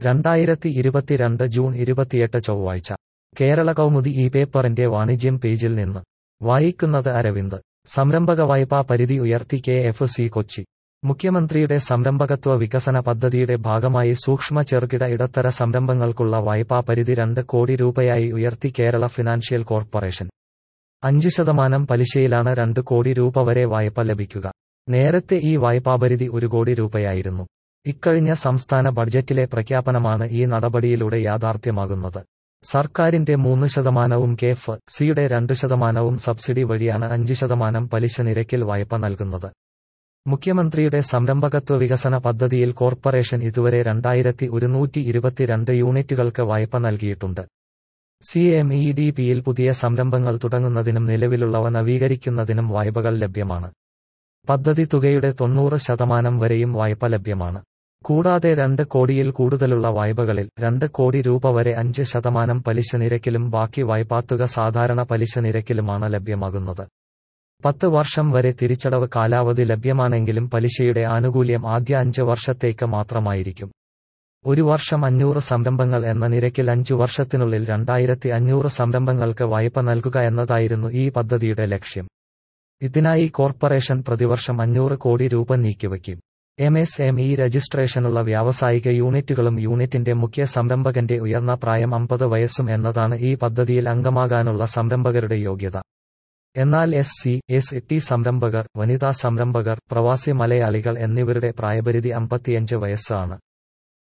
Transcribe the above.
രണ്ടായിരത്തി ഇരുപത്തിരണ്ട് ജൂൺ ഇരുപത്തിയെട്ട് ചൊവ്വാഴ്ച കേരള കൗമുദി ഈ പേപ്പറിന്റെ വാണിജ്യം പേജിൽ നിന്ന് വായിക്കുന്നത് അരവിന്ദ് സംരംഭക വായ്പാ പരിധി ഉയർത്തി കെ എഫ് സി കൊച്ചി മുഖ്യമന്ത്രിയുടെ സംരംഭകത്വ വികസന പദ്ധതിയുടെ ഭാഗമായി സൂക്ഷ്മ ചെറുകിട ഇടത്തര സംരംഭങ്ങൾക്കുള്ള വായ്പാ പരിധി രണ്ട് കോടി രൂപയായി ഉയർത്തി കേരള ഫിനാൻഷ്യൽ കോർപ്പറേഷൻ അഞ്ച് ശതമാനം പലിശയിലാണ് രണ്ട് കോടി രൂപ വരെ വായ്പ ലഭിക്കുക നേരത്തെ ഈ വായ്പാപരിധി ഒരു കോടി രൂപയായിരുന്നു ഇക്കഴിഞ്ഞ സംസ്ഥാന ബഡ്ജറ്റിലെ പ്രഖ്യാപനമാണ് ഈ നടപടിയിലൂടെ യാഥാർത്ഥ്യമാകുന്നത് സർക്കാരിന്റെ മൂന്ന് ശതമാനവും കെഫ് സിയുടെ രണ്ട് ശതമാനവും സബ്സിഡി വഴിയാണ് അഞ്ച് ശതമാനം പലിശ നിരക്കിൽ വായ്പ നൽകുന്നത് മുഖ്യമന്ത്രിയുടെ സംരംഭകത്വ വികസന പദ്ധതിയിൽ കോർപ്പറേഷൻ ഇതുവരെ രണ്ടായിരത്തി ഒരുന്നൂറ്റി ഇരുപത്തിരണ്ട് യൂണിറ്റുകൾക്ക് വായ്പ നൽകിയിട്ടുണ്ട് സി എം ഇ ഡി പിയിൽ പുതിയ സംരംഭങ്ങൾ തുടങ്ങുന്നതിനും നിലവിലുള്ളവ നവീകരിക്കുന്നതിനും വായ്പകൾ ലഭ്യമാണ് പദ്ധതി തുകയുടെ തൊണ്ണൂറ് ശതമാനം വരെയും വായ്പ ലഭ്യമാണ് കൂടാതെ രണ്ട് കോടിയിൽ കൂടുതലുള്ള വായ്പകളിൽ രണ്ട് കോടി രൂപ വരെ അഞ്ച് ശതമാനം പലിശ നിരക്കിലും ബാക്കി വായ്പാത്തുക സാധാരണ പലിശ നിരക്കിലുമാണ് ലഭ്യമാകുന്നത് പത്ത് വർഷം വരെ തിരിച്ചടവ് കാലാവധി ലഭ്യമാണെങ്കിലും പലിശയുടെ ആനുകൂല്യം ആദ്യ അഞ്ച് വർഷത്തേക്ക് മാത്രമായിരിക്കും ഒരു വർഷം അഞ്ഞൂറ് സംരംഭങ്ങൾ എന്ന നിരക്കിൽ അഞ്ചു വർഷത്തിനുള്ളിൽ രണ്ടായിരത്തി അഞ്ഞൂറ് സംരംഭങ്ങൾക്ക് വായ്പ നൽകുക എന്നതായിരുന്നു ഈ പദ്ധതിയുടെ ലക്ഷ്യം ഇതിനായി കോർപ്പറേഷൻ പ്രതിവർഷം അഞ്ഞൂറ് കോടി രൂപ നീക്കിവയ്ക്കും എം എസ് എം ഇ രജിസ്ട്രേഷനുള്ള വ്യാവസായിക യൂണിറ്റുകളും യൂണിറ്റിന്റെ മുഖ്യ സംരംഭകന്റെ ഉയർന്ന പ്രായം അമ്പത് വയസ്സും എന്നതാണ് ഈ പദ്ധതിയിൽ അംഗമാകാനുള്ള സംരംഭകരുടെ യോഗ്യത എന്നാൽ എസ് സി എസ് ടി സംരംഭകർ വനിതാ സംരംഭകർ പ്രവാസി മലയാളികൾ എന്നിവരുടെ പ്രായപരിധി അമ്പത്തിയഞ്ച് വയസ്സാണ്